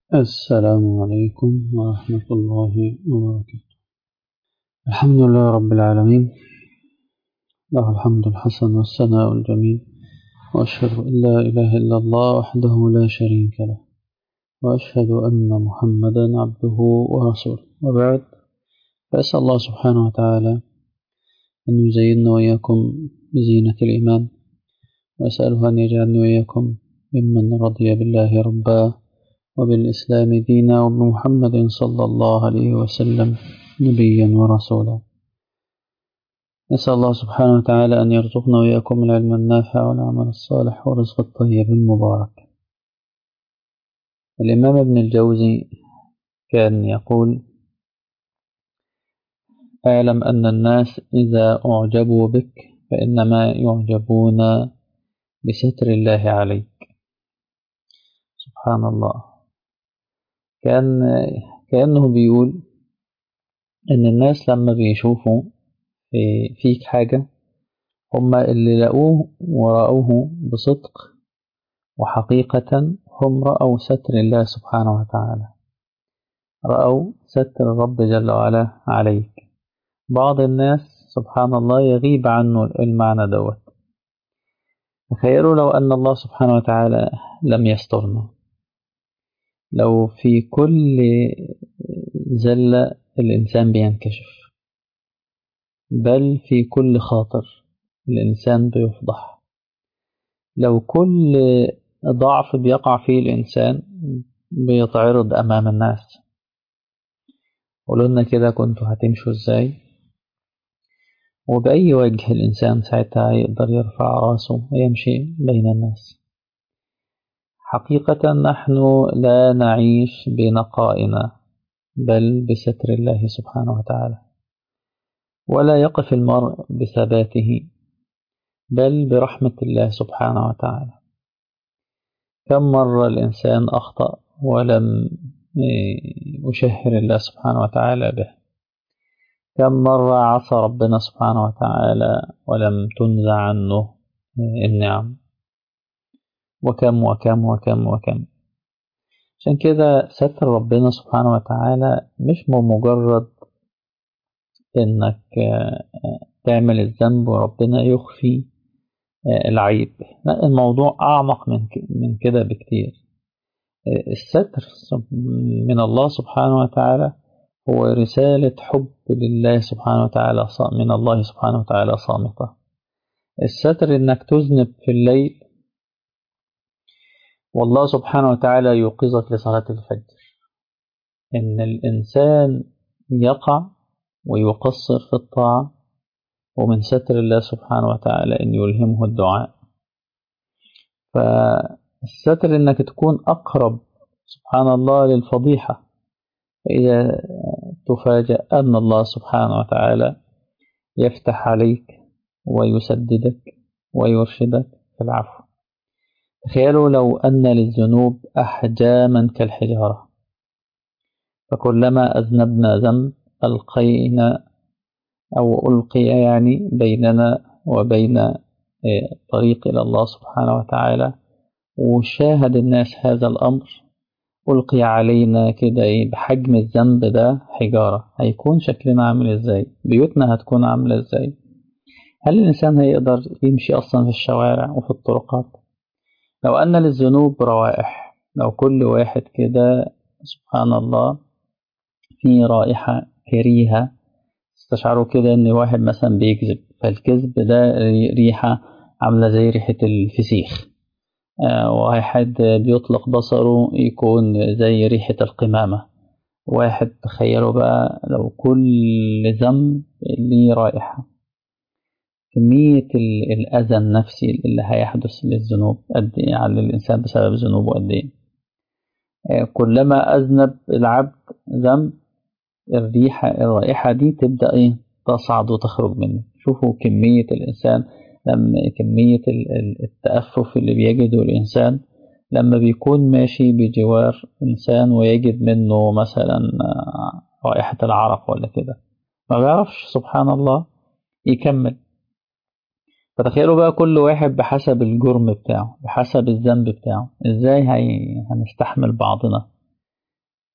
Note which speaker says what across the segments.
Speaker 1: السلام عليكم ورحمة الله وبركاته الحمد لله رب العالمين له الحمد الحسن والثناء الجميل وأشهد أن لا إله إلا الله وحده لا شريك له وأشهد أن محمدا عبده ورسوله وبعد فأسأل الله سبحانه وتعالى أن يزيننا وإياكم بزينة الإيمان وأسأله أن يجعلني وإياكم ممن رضي بالله ربا وبالإسلام دينا وبمحمد صلى الله عليه وسلم نبيا ورسولا نسأل الله سبحانه وتعالى أن يرزقنا وإياكم العلم النافع والعمل الصالح والرزق الطيب المبارك الإمام ابن الجوزي كان يقول اعلم أن الناس إذا أعجبوا بك فإنما يعجبون بستر الله عليك سبحان الله كان كأنه بيقول إن الناس لما بيشوفوا في فيك حاجة هما اللي لقوه ورأوه بصدق وحقيقة هم رأوا ستر الله سبحانه وتعالى رأوا ستر الرب جل وعلا عليك بعض الناس سبحان الله يغيب عنه المعنى دوت تخيلوا لو أن الله سبحانه وتعالى لم يسترنا لو في كل زلة الإنسان بينكشف بل في كل خاطر الإنسان بيفضح لو كل ضعف بيقع فيه الإنسان بيتعرض أمام الناس قولوا لنا كده كنتوا هتمشوا إزاي وبأي وجه الإنسان ساعتها يقدر يرفع راسه ويمشي بين الناس حقيقة نحن لا نعيش بنقائنا بل بستر الله سبحانه وتعالى ولا يقف المرء بثباته بل برحمة الله سبحانه وتعالى كم مرة الإنسان أخطأ ولم يشهر الله سبحانه وتعالى به كم مرة عصى ربنا سبحانه وتعالى ولم تنزع عنه النعم وكم وكم وكم وكم عشان كده ستر ربنا سبحانه وتعالى مش مجرد انك تعمل الذنب وربنا يخفي العيب لا الموضوع اعمق من من كده بكتير الستر من الله سبحانه وتعالى هو رسالة حب لله سبحانه وتعالى من الله سبحانه وتعالى صامتة الستر انك تذنب في الليل والله سبحانه وتعالى يوقظك لصلاة الفجر إن الإنسان يقع ويقصر في الطاعة ومن ستر الله سبحانه وتعالى أن يلهمه الدعاء فالستر أنك تكون أقرب سبحان الله للفضيحة فإذا تفاجأ أن الله سبحانه وتعالى يفتح عليك ويسددك ويرشدك في العفو تخيلوا لو أن للذنوب أحجاما كالحجارة فكلما أذنبنا ذنب ألقينا أو ألقي يعني بيننا وبين الطريق إلى الله سبحانه وتعالى وشاهد الناس هذا الأمر ألقي علينا كده إيه بحجم الذنب ده حجارة هيكون شكلنا عامل إزاي بيوتنا هتكون عاملة إزاي هل الإنسان هيقدر يمشي أصلا في الشوارع وفي الطرقات لو أن للذنوب روائح لو كل واحد كده سبحان الله في رائحة كريهة استشعروا كده إن واحد مثلا بيكذب فالكذب ده ريحة عاملة زي ريحة الفسيخ آه واحد بيطلق بصره يكون زي ريحة القمامة واحد تخيلوا بقى لو كل ذنب ليه رائحة كمية الأذى النفسي اللي هيحدث للذنوب قد إيه على الإنسان بسبب ذنوبه قد إيه كلما أذنب العبد ذنب الريحة الرائحة دي تبدأ إيه تصعد وتخرج منه شوفوا كمية الإنسان لما كمية التأفف اللي بيجده الإنسان لما بيكون ماشي بجوار إنسان ويجد منه مثلا رائحة العرق ولا كده ما بيعرفش سبحان الله يكمل فتخيلوا بقى كل واحد بحسب الجرم بتاعه بحسب الذنب بتاعه ازاي هي... هنستحمل بعضنا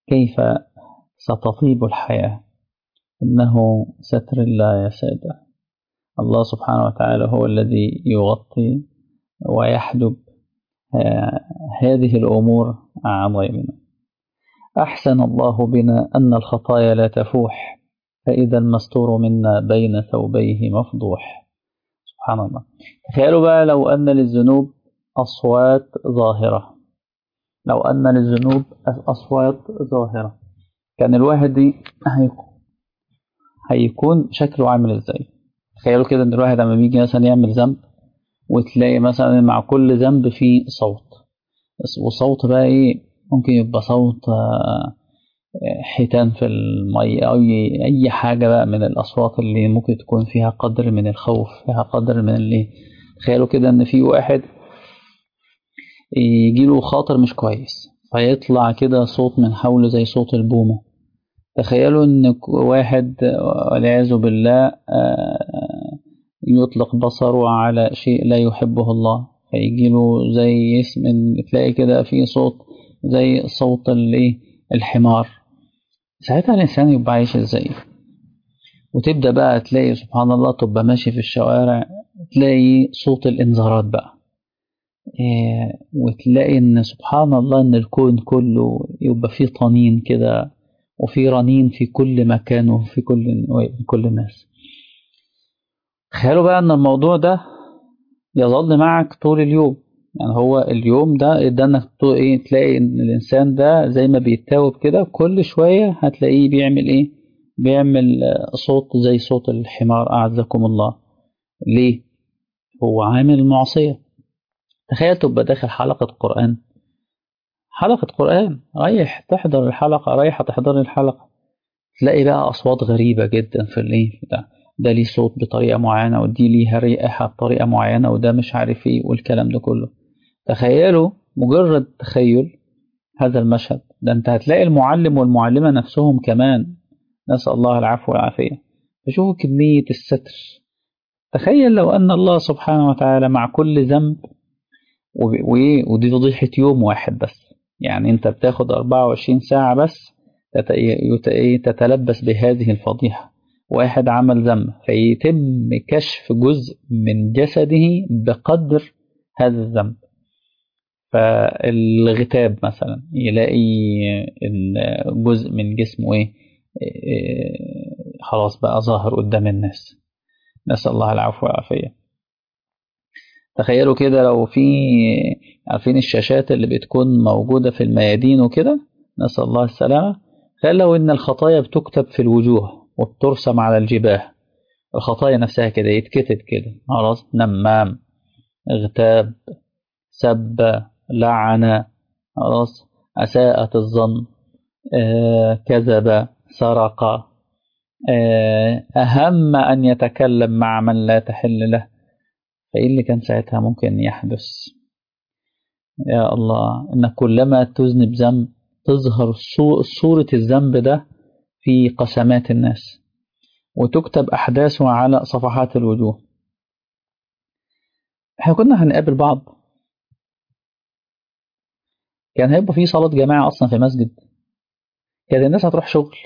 Speaker 1: كيف ستطيب الحياة إنه ستر الله يا سادة الله سبحانه وتعالى هو الذي يغطي ويحجب هذه الأمور عن غيرنا أحسن الله بنا أن الخطايا لا تفوح فإذا المستور منا بين ثوبيه مفضوح سبحان الله تخيلوا بقى لو أن للذنوب أصوات ظاهرة لو أن للذنوب أصوات ظاهرة كان الواحد دي هيكون شكله عامل ازاي تخيلوا كده ان الواحد لما بيجي مثلا يعمل ذنب وتلاقي مثلا مع كل ذنب فيه صوت وصوت بقى ايه ممكن يبقى صوت حيتان في المية أو أي حاجة بقى من الأصوات اللي ممكن تكون فيها قدر من الخوف فيها قدر من اللي تخيلوا كده إن في واحد يجيله خاطر مش كويس فيطلع كده صوت من حوله زي صوت البومة تخيلوا إن واحد والعياذ بالله يطلق بصره على شيء لا يحبه الله فيجيله زي اسم تلاقي كده في صوت زي صوت الايه الحمار ساعتها الإنسان يبقى عايش ازاي وتبدأ بقى تلاقي سبحان الله تبقى ماشي في الشوارع تلاقي صوت الإنذارات بقى إيه وتلاقي إن سبحان الله إن الكون كله يبقى فيه طنين كده وفي رنين في كل مكان وفي كل كل الناس تخيلوا بقى إن الموضوع ده يظل معك طول اليوم يعني هو اليوم ده ده انك ايه تلاقي ان الانسان ده زي ما بيتاوب كده كل شويه هتلاقيه بيعمل ايه بيعمل صوت زي صوت الحمار اعزكم الله ليه هو عامل معصيه تخيل تبقى داخل حلقه قران حلقه قران رايح تحضر الحلقه رايحه تحضر الحلقه تلاقي بقى اصوات غريبه جدا في الايه ده ده ليه صوت بطريقه معينه ودي ليها رائحه بطريقه معينه وده مش عارف ايه والكلام ده كله تخيلوا مجرد تخيل هذا المشهد ده انت هتلاقي المعلم والمعلمة نفسهم كمان نسأل الله العفو والعافية فشوفوا كمية الستر تخيل لو أن الله سبحانه وتعالى مع كل ذنب ودي فضيحة يوم واحد بس يعني انت بتاخد 24 ساعة بس تتلبس بهذه الفضيحة واحد عمل ذنب فيتم كشف جزء من جسده بقدر هذا الذنب فالغتاب مثلا يلاقي ان جزء من جسمه ايه خلاص بقى ظاهر قدام الناس نسأل الله العفو والعافية تخيلوا كده لو في عارفين الشاشات اللي بتكون موجودة في الميادين وكده نسأل الله السلامة تخيل لو ان الخطايا بتكتب في الوجوه وبترسم على الجباه الخطايا نفسها كده يتكتب كده خلاص نمام اغتاب سب لعن خلاص أساءت الظن آه، كذب سرق آه، أهم أن يتكلم مع من لا تحل له فإيه اللي كان ساعتها ممكن يحدث يا الله إن كلما تذنب ذنب تظهر صورة الذنب ده في قسمات الناس وتكتب أحداثه على صفحات الوجوه احنا كنا هنقابل بعض كان هيبقى في صلاة جماعة أصلا في مسجد كانت الناس هتروح شغل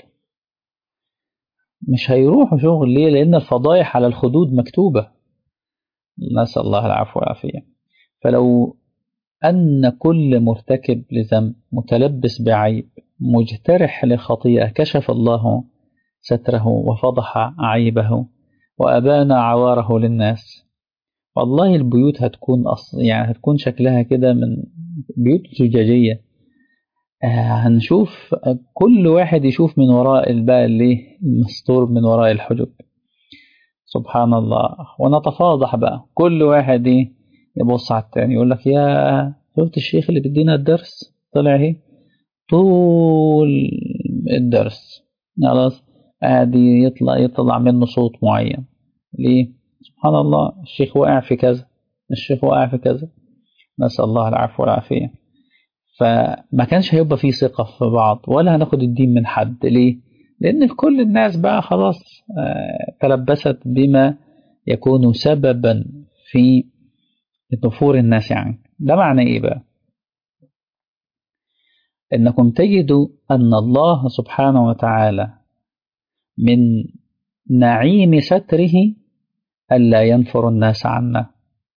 Speaker 1: مش هيروحوا شغل ليه لأن الفضايح على الخدود مكتوبة نسأل الله العفو والعافية فلو أن كل مرتكب لذنب متلبس بعيب مجترح لخطيئة كشف الله ستره وفضح عيبه وأبان عواره للناس والله البيوت هتكون أصل يعني هتكون شكلها كده من بيوت زجاجية آه هنشوف كل واحد يشوف من وراء الباء اللي مستور من وراء الحجب سبحان الله ونتفاضح بقى كل واحد يبص على التاني يقول لك يا شفت الشيخ اللي بيدينا الدرس طلع اهي طول الدرس خلاص ادي يطلع يطلع منه صوت معين ليه سبحان الله الشيخ وقع في كذا الشيخ وقع في كذا نسأل الله العفو والعافية فما كانش هيبقى فيه ثقة في بعض ولا هناخد الدين من حد ليه لأن كل الناس بقى خلاص تلبست بما يكون سببا في نفور الناس يعني ده معنى ايه بقى انكم تجدوا ان الله سبحانه وتعالى من نعيم ستره الا ينفر الناس عنا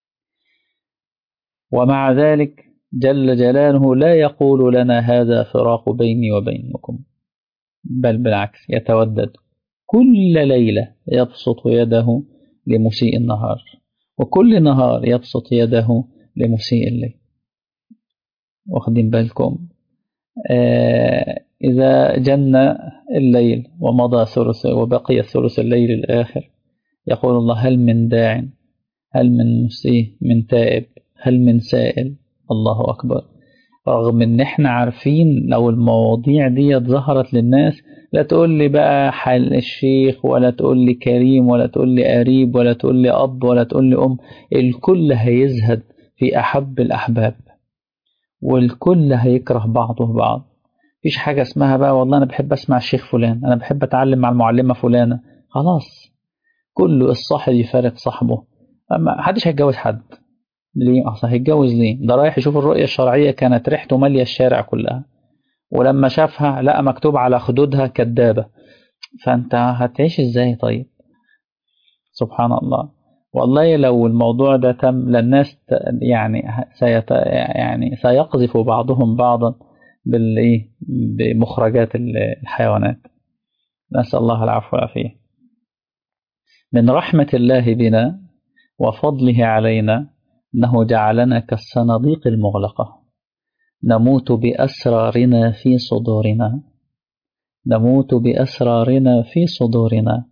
Speaker 1: ومع ذلك جل جلاله لا يقول لنا هذا فراق بيني وبينكم بل بالعكس يتودد كل ليلة يبسط يده لمسيء النهار وكل نهار يبسط يده لمسيء الليل واخدين بالكم آه إذا جن الليل ومضى ثلث وبقي ثلث الليل الآخر يقول الله هل من داع هل من مسيء من تائب هل من سائل الله أكبر رغم ان احنا عارفين لو المواضيع دي ظهرت للناس لا تقول لي بقى حال الشيخ ولا تقول لي كريم ولا تقول لي قريب ولا تقول لي أب ولا تقول لي أم الكل هيزهد في أحب الأحباب والكل هيكره بعضه بعض مفيش حاجة اسمها بقى والله أنا بحب أسمع الشيخ فلان أنا بحب أتعلم مع المعلمة فلانة خلاص كله الصاحب يفارق صاحبه أما محدش هيتجوز حد ليه اصل هيتجوز ليه ده رايح يشوف الرؤية الشرعية كانت ريحته مالية الشارع كلها ولما شافها لقى مكتوب على خدودها كدابة فانت هتعيش ازاي طيب سبحان الله والله لو الموضوع ده تم للناس يعني سيت يعني سيقذف بعضهم بعضا بالايه بمخرجات الحيوانات نسأل الله العفو والعافية من رحمة الله بنا وفضله علينا أنه جعلنا كالصناديق المغلقة نموت بأسرارنا في صدورنا نموت بأسرارنا في صدورنا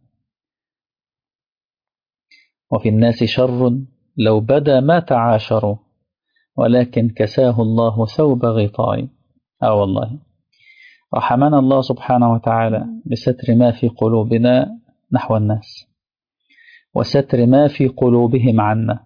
Speaker 1: وفي الناس شر لو بدا ما تعاشروا ولكن كساه الله ثوب غطاء آه والله رحمنا الله سبحانه وتعالى بستر ما في قلوبنا نحو الناس وستر ما في قلوبهم عنا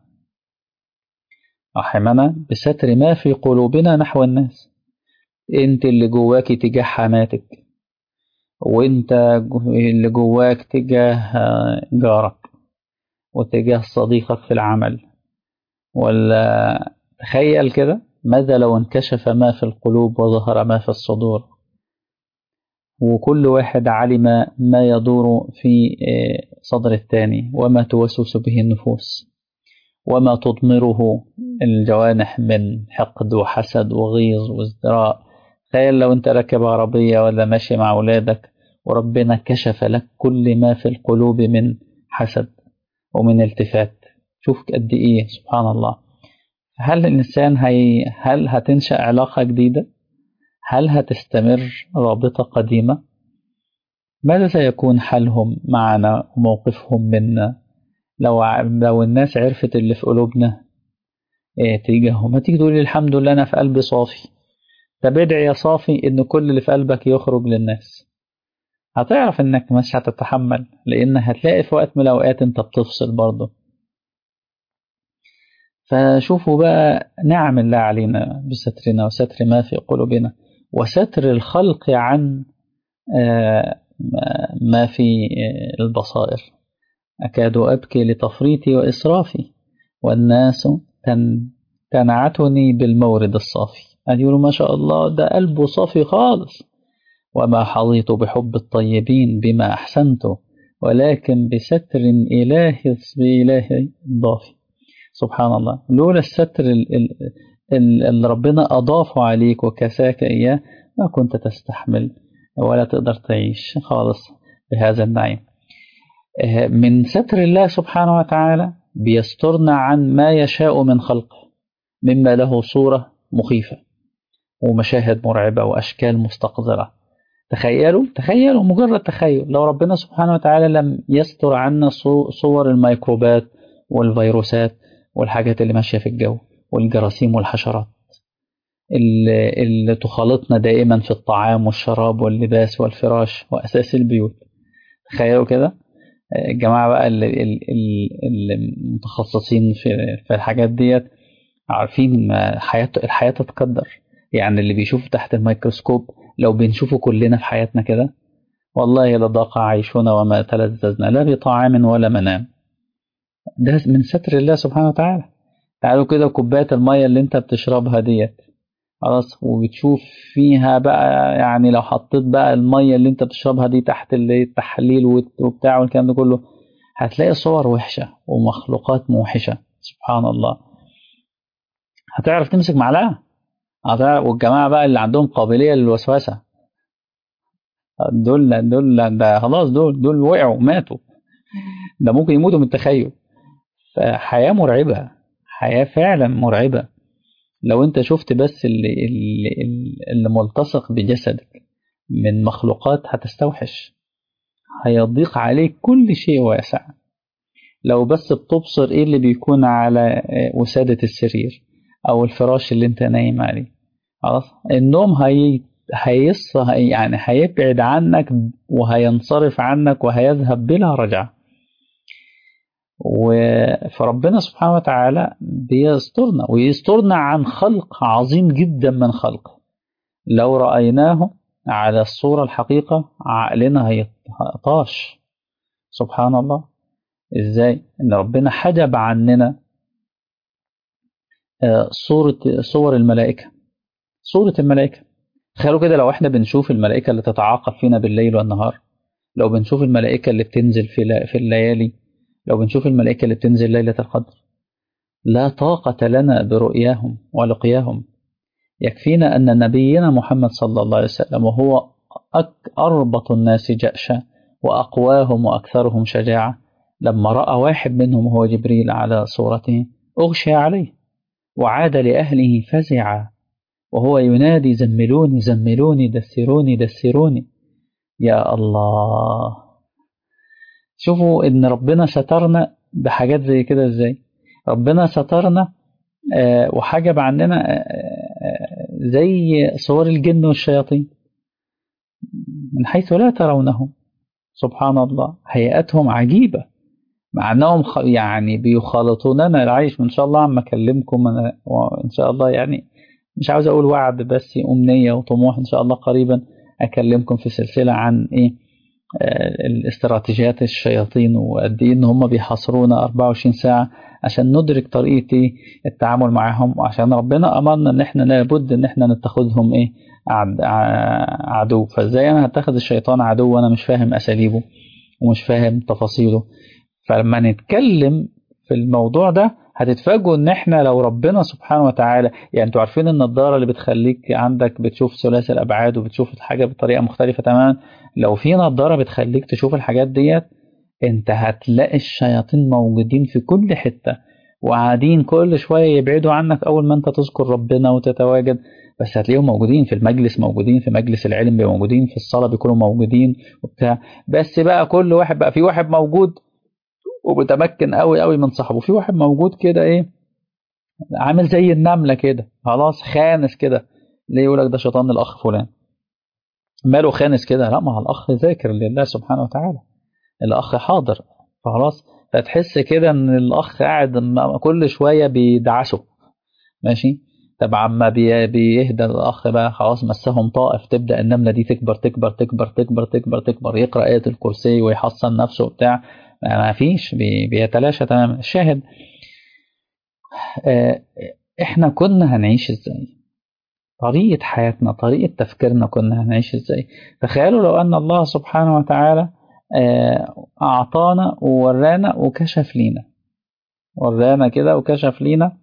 Speaker 1: رحمنا بستر ما في قلوبنا نحو الناس انت اللي جواك تجاه حماتك وانت اللي جواك تجاه جارك وتجاه صديقك في العمل ولا تخيل كده ماذا لو انكشف ما في القلوب وظهر ما في الصدور وكل واحد علم ما يدور في صدر الثاني وما توسوس به النفوس وما تضمره الجوانح من حقد وحسد وغيظ وازدراء تخيل لو انت راكب عربية ولا ماشي مع أولادك وربنا كشف لك كل ما في القلوب من حسد ومن التفات شوف قد ايه سبحان الله هل الإنسان هي هل هتنشأ علاقة جديدة هل هتستمر رابطة قديمة ماذا سيكون حالهم معنا وموقفهم منا لو لو الناس عرفت اللي في قلوبنا إيه تجاههم ما تيجي تقولي الحمد لله أنا في قلبي صافي طب ادعي يا صافي إن كل اللي في قلبك يخرج للناس هتعرف إنك مش هتتحمل لأن هتلاقي في وقت من الأوقات أنت بتفصل برضه فشوفوا بقى نعم الله علينا بسترنا وستر ما في قلوبنا وستر الخلق عن ما في البصائر أكاد أبكي لتفريطي وإسرافي والناس تن تنعتني بالمورد الصافي أن يقولوا ما شاء الله ده قلبه صافي خالص وما حظيت بحب الطيبين بما أحسنت ولكن بستر إلهي بإلهي ضافي سبحان الله لولا الستر اللي ربنا أضافه عليك وكساك إياه ما كنت تستحمل ولا تقدر تعيش خالص بهذا النعيم من ستر الله سبحانه وتعالى بيسترنا عن ما يشاء من خلقه مما له صورة مخيفة ومشاهد مرعبة وأشكال مستقذرة تخيلوا تخيلوا مجرد تخيل لو ربنا سبحانه وتعالى لم يستر عنا صور الميكروبات والفيروسات والحاجات اللي ماشية في الجو والجراثيم والحشرات اللي, اللي تخالطنا دائما في الطعام والشراب واللباس والفراش وأساس البيوت تخيلوا كده الجماعة بقى المتخصصين في, في الحاجات ديت عارفين حياة الحياة تتقدر يعني اللي بيشوف تحت الميكروسكوب لو بنشوفه كلنا في حياتنا كده والله لضاق عيشنا وما تلذذنا لا بطعام ولا منام ده من ستر الله سبحانه وتعالى تعالوا كده كوباية المية اللي انت بتشربها ديت خلاص وبتشوف فيها بقى يعني لو حطيت بقى المية اللي انت بتشربها دي تحت التحليل وبتاع والكلام ده كله هتلاقي صور وحشة ومخلوقات موحشة سبحان الله هتعرف تمسك معلقة هتعرف والجماعة بقى اللي عندهم قابلية للوسوسة دول دول ده خلاص دول دول وقعوا ماتوا ده ممكن يموتوا من التخيل فحياة مرعبة حياة فعلا مرعبة لو انت شفت بس اللي, اللي, اللي ملتصق بجسدك من مخلوقات هتستوحش هيضيق عليك كل شيء واسع لو بس بتبصر ايه اللي بيكون على وسادة السرير او الفراش اللي انت نايم عليه خلاص النوم هي هيص يعني هيبعد عنك وهينصرف عنك وهيذهب بلا رجعه فربنا سبحانه وتعالى بيسترنا ويسترنا عن خلق عظيم جدا من خلقه لو رأيناه على الصورة الحقيقة عقلنا هيطاش سبحان الله ازاي ان ربنا حجب عننا صورة صور الملائكة صورة الملائكة تخيلوا كده لو احنا بنشوف الملائكة اللي تتعاقب فينا بالليل والنهار لو بنشوف الملائكة اللي بتنزل في في الليالي لو بنشوف الملائكة اللي بتنزل ليلة القدر لا طاقة لنا برؤياهم ولقياهم يكفينا أن نبينا محمد صلى الله عليه وسلم وهو أربط الناس جأشا وأقواهم وأكثرهم شجاعة لما رأى واحد منهم هو جبريل على صورته أغشى عليه وعاد لأهله فزعا وهو ينادي زملوني زملوني دثروني دثروني يا الله شوفوا ان ربنا سترنا بحاجات زي كده ازاي ربنا سترنا آه وحجب عننا آه زي صور الجن والشياطين من حيث لا ترونهم سبحان الله هيئتهم عجيبة مع انهم يعني بيخالطوننا العيش ان شاء الله عم اكلمكم انا وان شاء الله يعني مش عاوز اقول وعد بس امنيه وطموح ان شاء الله قريبا اكلمكم في سلسله عن ايه الاستراتيجيات الشياطين وقد ايه ان هم بيحاصرونا 24 ساعه عشان ندرك طريقه التعامل معاهم وعشان ربنا امرنا ان احنا لابد ان احنا نتخذهم ايه عدو فازاي انا هتخذ الشيطان عدو وانا مش فاهم اساليبه ومش فاهم تفاصيله فلما نتكلم في الموضوع ده هتتفاجئوا ان احنا لو ربنا سبحانه وتعالى يعني انتوا عارفين النضاره اللي بتخليك عندك بتشوف ثلاثي الابعاد وبتشوف الحاجه بطريقه مختلفه تماما لو في نضاره بتخليك تشوف الحاجات ديت انت هتلاقي الشياطين موجودين في كل حته وقاعدين كل شويه يبعدوا عنك اول ما انت تذكر ربنا وتتواجد بس هتلاقيهم موجودين في المجلس موجودين في مجلس العلم موجودين في الصلاه بيكونوا موجودين وبتاع بس بقى كل واحد بقى في واحد موجود ومتمكن قوي قوي من صاحبه في واحد موجود كده ايه عامل زي النمله كده خلاص خانس كده ليه يقول لك ده شيطان الاخ فلان ماله خانس كده لا ما الاخ ذاكر لله سبحانه وتعالى الاخ حاضر فخلاص فتحس كده ان الاخ قاعد كل شويه بيدعسه ماشي طب عما بي بيهدى الاخ بقى خلاص مسهم طائف تبدا النمله دي تكبر تكبر تكبر تكبر تكبر تكبر يقرا ايه الكرسي ويحصن نفسه وبتاع ما فيش بيتلاشى تماما الشاهد احنا كنا هنعيش ازاي طريقة حياتنا طريقة تفكيرنا كنا هنعيش ازاي تخيلوا لو ان الله سبحانه وتعالى اعطانا وورانا وكشف لينا ورانا كده وكشف لينا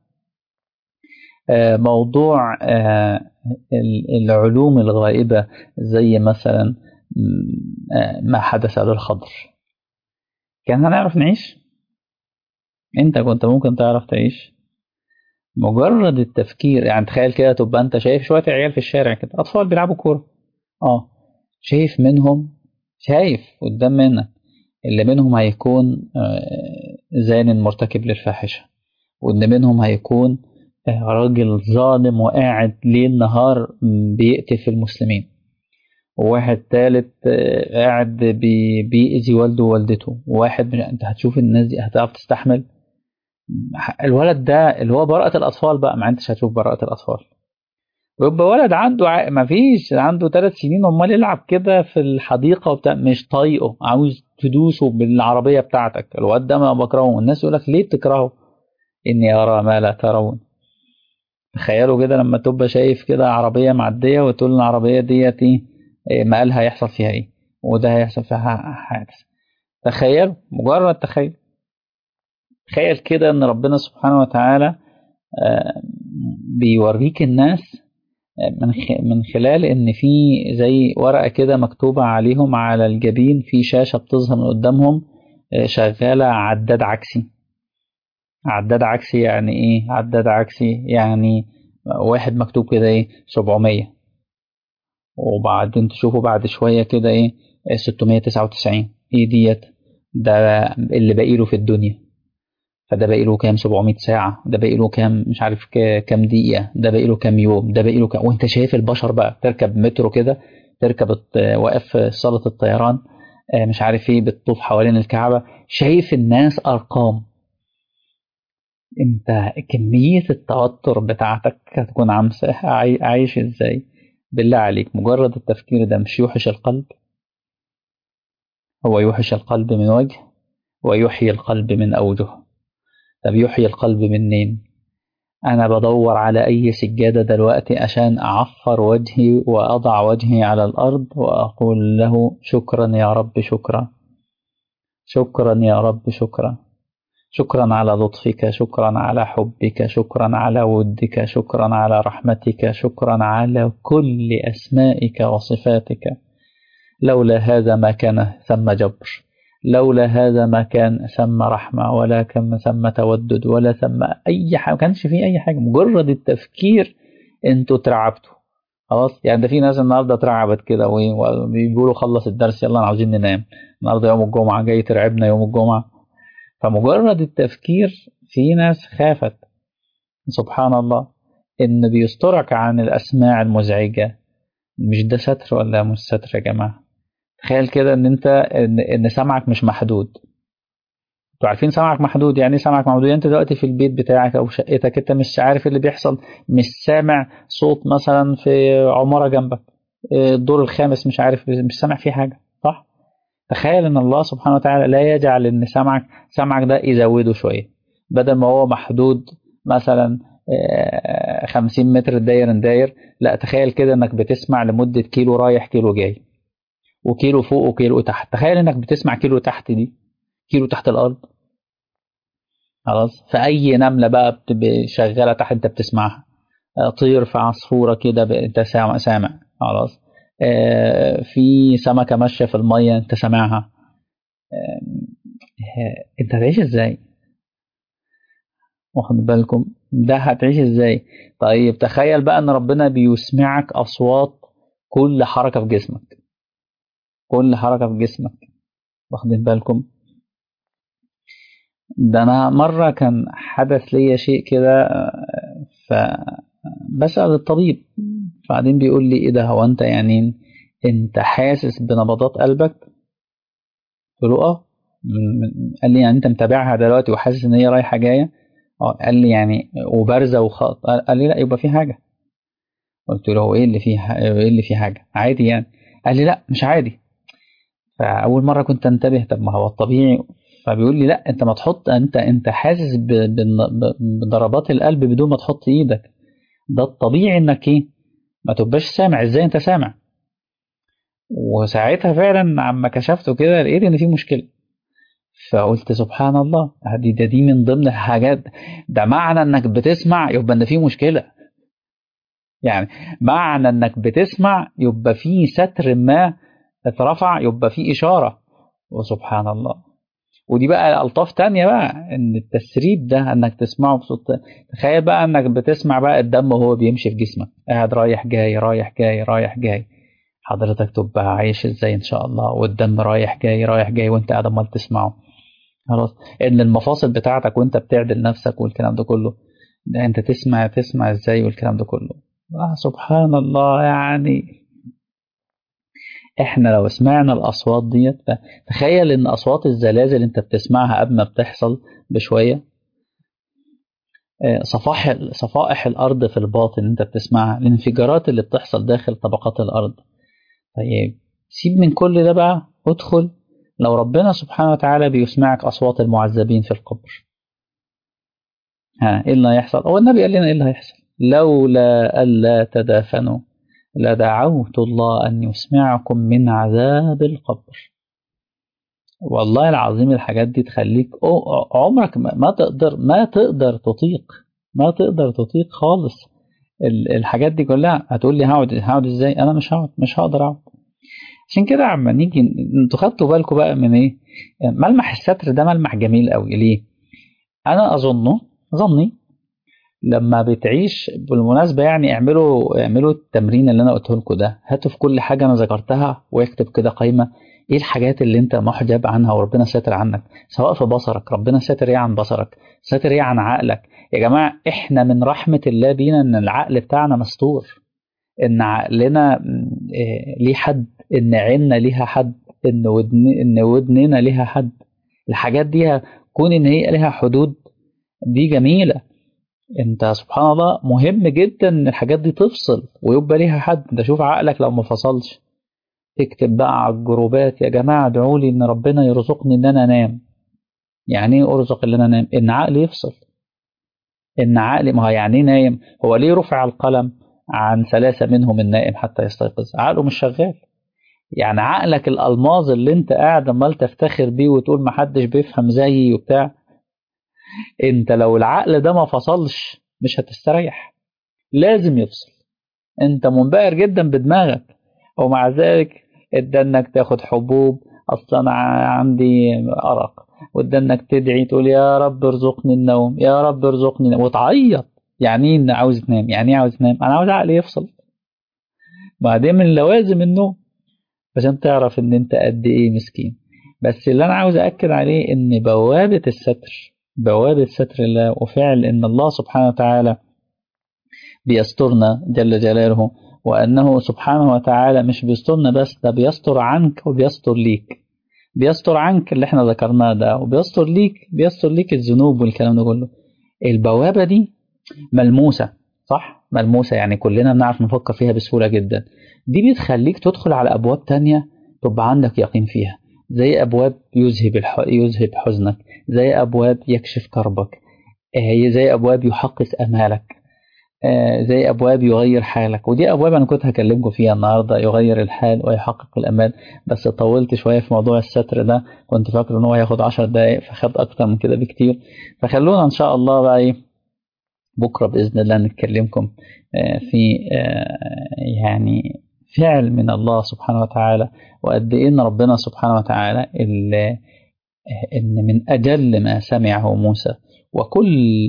Speaker 1: موضوع العلوم الغائبة زي مثلا ما حدث للخضر كان هنعرف نعيش انت كنت ممكن تعرف تعيش مجرد التفكير يعني تخيل كده تبقى انت شايف شويه عيال في الشارع كده اطفال بيلعبوا كوره اه شايف منهم شايف قدام منك اللي منهم هيكون زان مرتكب للفاحشه واللي منهم هيكون راجل ظالم وقاعد ليل نهار بيقتل في المسلمين وواحد تالت قاعد بي بيأذي والده ووالدته وواحد مش... انت هتشوف الناس دي هتعرف تستحمل الولد ده اللي هو براءة الأطفال بقى ما انتش هتشوف براءة الأطفال ويبقى ولد عنده ع... ما فيش عنده ثلاث سنين امال يلعب كده في الحديقة وبتاع مش طايقه عاوز تدوسه بالعربية بتاعتك الواد ده ما بكرهه الناس يقول لك ليه بتكرهه إني أرى ما لا ترون تخيلوا كده لما تبقى شايف كده عربية معدية وتقول العربية ديت ايه مقالها هيحصل فيها ايه وده هيحصل فيها حادث تخيل مجرد تخيل تخيل كده ان ربنا سبحانه وتعالى بيوريك الناس من من خلال ان في زي ورقه كده مكتوبه عليهم على الجبين في شاشه بتظهر من قدامهم شغاله عداد عكسي عداد عكسي يعني ايه عداد عكسي يعني واحد مكتوب كده ايه 700 وبعدين تشوفوا بعد شويه كده ايه 699 ايه ديت ده اللي باقي له في الدنيا فده باقي له كام 700 ساعة ده باقي له كام مش عارف كام دقيقة ده باقي له كام يوم ده باقي له كام وانت شايف البشر بقى تركب مترو كده تركب واقف في صالة الطيران مش عارف ايه بتطوف حوالين الكعبة شايف الناس أرقام انت كمية التوتر بتاعتك هتكون عامسة عايش ازاي بالله عليك مجرد التفكير ده مش يوحش القلب هو يوحش القلب من وجه ويحيي القلب من أوجه طب يحيي القلب منين أنا بدور على أي سجادة دلوقتي عشان أعفر وجهي وأضع وجهي على الأرض وأقول له شكرا يا رب شكرا شكرا يا رب شكرا شكرا على لطفك شكرا على حبك شكرا على ودك شكرا على رحمتك شكرا على كل أسمائك وصفاتك لولا هذا ما كان ثم جبر لولا هذا ما كان ثم رحمة ولا كان ثم تودد ولا ثم أي حاجة ما كانش فيه أي حاجة مجرد التفكير أنتوا اترعبتوا خلاص يعني ده في ناس النهارده اترعبت كده وبيقولوا خلص الدرس يلا عاوزين ننام النهارده يوم الجمعة جاي ترعبنا يوم الجمعة فمجرد التفكير في ناس خافت سبحان الله إن بيسترك عن الأسماع المزعجة مش ده ستر ولا مش ستر يا جماعة تخيل كده ان انت ان, إن سمعك مش محدود انتوا عارفين سمعك محدود يعني سمعك محدود يعني انت دلوقتي في البيت بتاعك او شقتك انت مش عارف اللي بيحصل مش سامع صوت مثلا في عماره جنبك الدور الخامس مش عارف مش سامع فيه حاجه صح تخيل ان الله سبحانه وتعالى لا يجعل ان سمعك سمعك ده يزوده شويه بدل ما هو محدود مثلا 50 متر داير داير لا تخيل كده انك بتسمع لمده كيلو رايح كيلو جاي وكيلو فوق وكيلو تحت تخيل انك بتسمع كيلو تحت دي كيلو تحت الارض خلاص فاي نمله بقى شغاله تحت انت بتسمعها طير في عصفوره كده انت سامع سامع خلاص في سمكه ماشيه في الميه انت سامعها انت هتعيش ازاي واخد بالكم ده هتعيش ازاي طيب تخيل بقى ان ربنا بيسمعك اصوات كل حركه في جسمك كل حركة في جسمك واخدين بالكم ده أنا مرة كان حدث ليا شيء كده فبسأل الطبيب بعدين بيقول لي إيه ده هو أنت يعني أنت حاسس بنبضات قلبك؟ قلت له آه قال لي يعني أنت متابعها دلوقتي وحاسس إن هي رايحة جاية؟ اه قال لي يعني وبارزة وخط قال لي لا يبقى في حاجة قلت له هو إيه اللي فيه إيه اللي فيه حاجة؟ عادي يعني قال لي لا مش عادي فاول مره كنت انتبه طب ما هو الطبيعي فبيقول لي لا انت ما تحط انت انت حاسس بضربات القلب بدون ما تحط ايدك ده الطبيعي انك ايه ما تبقاش سامع ازاي انت سامع وساعتها فعلا عما كشفته كده لقيت ان في مشكله فقلت سبحان الله دي ده دي من ضمن الحاجات ده معنى انك بتسمع يبقى ان في مشكله يعني معنى انك بتسمع يبقى في ستر ما اترفع يبقى في إشارة وسبحان الله ودي بقى ألطاف تانية بقى إن التسريب ده إنك تسمعه بصوت تخيل بقى إنك بتسمع بقى الدم وهو بيمشي في جسمك قاعد رايح جاي رايح جاي رايح جاي حضرتك تبقى عايش إزاي إن شاء الله والدم رايح جاي رايح جاي وأنت قاعد عمال تسمعه خلاص إن المفاصل بتاعتك وأنت بتعدل نفسك والكلام ده كله ده أنت تسمع تسمع إزاي والكلام ده كله آه سبحان الله يعني احنا لو سمعنا الاصوات ديت تخيل ان اصوات الزلازل انت بتسمعها قبل ما بتحصل بشويه صفائح صفائح الارض في الباطن انت بتسمعها الانفجارات اللي بتحصل داخل طبقات الارض طيب سيب من كل ده بقى ادخل لو ربنا سبحانه وتعالى بيسمعك اصوات المعذبين في القبر ها ايه اللي هيحصل هو النبي قال لنا ايه اللي هيحصل لولا ألا تدافنوا لدعوت الله أن يسمعكم من عذاب القبر والله العظيم الحاجات دي تخليك عمرك ما تقدر ما تقدر تطيق ما تقدر تطيق خالص الحاجات دي كلها هتقول لي هقعد هقعد ازاي انا مش هقعد مش هقدر اقعد عشان كده عما نيجي انتوا خدتوا بالكم بقى من ايه ملمح الستر ده ملمح جميل قوي ليه انا اظنه ظني لما بتعيش بالمناسبة يعني اعملوا اعملوا التمرين اللي انا قلته لكم ده هاتوا في كل حاجة انا ذكرتها واكتب كده قائمة ايه الحاجات اللي انت محجب عنها وربنا ساتر عنك سواء في بصرك ربنا ساتر ايه عن بصرك ساتر ايه عن عقلك يا جماعة احنا من رحمة الله بينا ان العقل بتاعنا مستور ان عقلنا ليه حد ان عيننا ليها حد ان ودن ان ودننا ليها حد الحاجات دي كون ان هي ليها حدود دي جميلة انت سبحان الله مهم جدا ان الحاجات دي تفصل ويبقى ليها حد انت شوف عقلك لو ما فصلش تكتب بقى على الجروبات يا جماعة ادعوا لي ان ربنا يرزقني ان انا انام يعني ايه ارزق ان انا انام ان عقلي يفصل ان عقلي ما هو يعني ايه نايم هو ليه رفع القلم عن ثلاثة منهم النائم حتى يستيقظ عقله مش شغال يعني عقلك الألماظ اللي انت قاعد عمال تفتخر بيه وتقول محدش بيفهم زيي وبتاع انت لو العقل ده ما فصلش مش هتستريح لازم يفصل انت منبهر جدا بدماغك ومع ذلك ادى انك تاخد حبوب اصلا عندي ارق وادى انك تدعي تقول يا رب ارزقني النوم يا رب ارزقني النوم وتعيط يعني ايه عاوز تنام يعني ايه عاوز تنام انا عاوز عقلي يفصل بعدين من لوازم النوم عشان تعرف ان انت قد ايه مسكين بس اللي انا عاوز اكد عليه ان بوابه الستر بوابه ستر الله وفعل ان الله سبحانه وتعالى بيسترنا جل جلاله وانه سبحانه وتعالى مش بيسترنا بس ده بيستر عنك وبيستر ليك بيستر عنك اللي احنا ذكرناه ده وبيستر ليك بيستر ليك الذنوب والكلام ده كله البوابه دي ملموسه صح ملموسه يعني كلنا بنعرف نفكر فيها بسهوله جدا دي بتخليك تدخل على ابواب تانية تبقى عندك يقين فيها زي ابواب يذهب الح... يذهب حزنك زي ابواب يكشف كربك هي زي ابواب يحقق امالك زي ابواب يغير حالك ودي ابواب انا كنت هكلمكم فيها النهارده يغير الحال ويحقق الامال بس طولت شويه في موضوع الستر ده كنت فاكر ان هو هياخد 10 دقائق فخد اكتر من كده بكتير فخلونا ان شاء الله بقى ايه بكره باذن الله نتكلمكم في يعني فعل من الله سبحانه وتعالى وقد ايه ان ربنا سبحانه وتعالى ان من اجل ما سمعه موسى وكل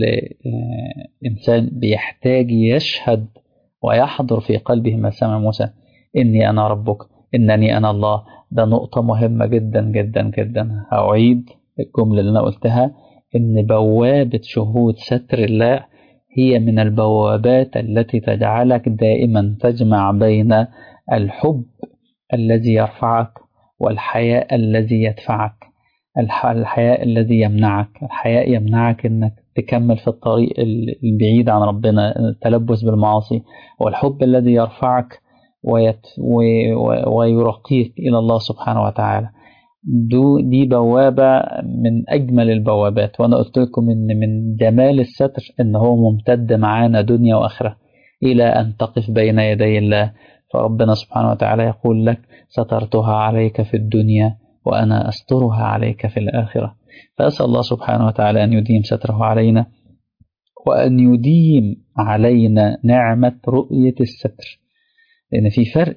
Speaker 1: انسان بيحتاج يشهد ويحضر في قلبه ما سمع موسى اني انا ربك انني انا الله ده نقطه مهمه جدا جدا جدا هعيد الجمله اللي انا قلتها ان بوابه شهود ستر الله هي من البوابات التي تجعلك دائما تجمع بين الحب الذي يرفعك والحياء الذي يدفعك الحياء الذي يمنعك الحياء يمنعك انك تكمل في الطريق البعيد عن ربنا التلبس بالمعاصي والحب الذي يرفعك ويت ويرقيك الى الله سبحانه وتعالى دي بوابة من أجمل البوابات وأنا قلت لكم إن من جمال الستر إن هو ممتد معانا دنيا وآخرة إلى أن تقف بين يدي الله فربنا سبحانه وتعالى يقول لك سترتها عليك في الدنيا وأنا أسترها عليك في الآخرة فأسأل الله سبحانه وتعالى أن يديم ستره علينا وأن يديم علينا نعمة رؤية الستر لأن في فرق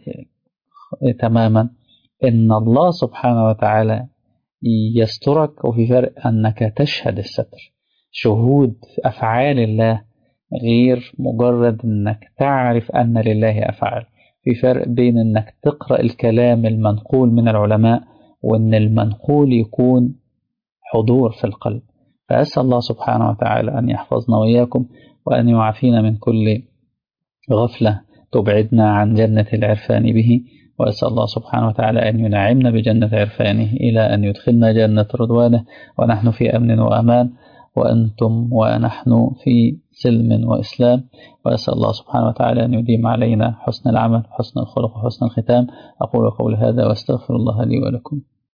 Speaker 1: تماما إن الله سبحانه وتعالى يسترك وفي فرق أنك تشهد الستر شهود أفعال الله غير مجرد أنك تعرف أن لله أفعال في فرق بين أنك تقرأ الكلام المنقول من العلماء وأن المنقول يكون حضور في القلب فأسأل الله سبحانه وتعالى أن يحفظنا وإياكم وأن يعافينا من كل غفلة تبعدنا عن جنة العرفان به وأسأل الله سبحانه وتعالى أن ينعمنا بجنة عرفانه إلى أن يدخلنا جنة رضوانه ونحن في أمن وأمان وأنتم ونحن في سلم وإسلام وأسأل الله سبحانه وتعالى أن يديم علينا حسن العمل حسن الخلق وحسن الختام أقول قول هذا وأستغفر الله لي ولكم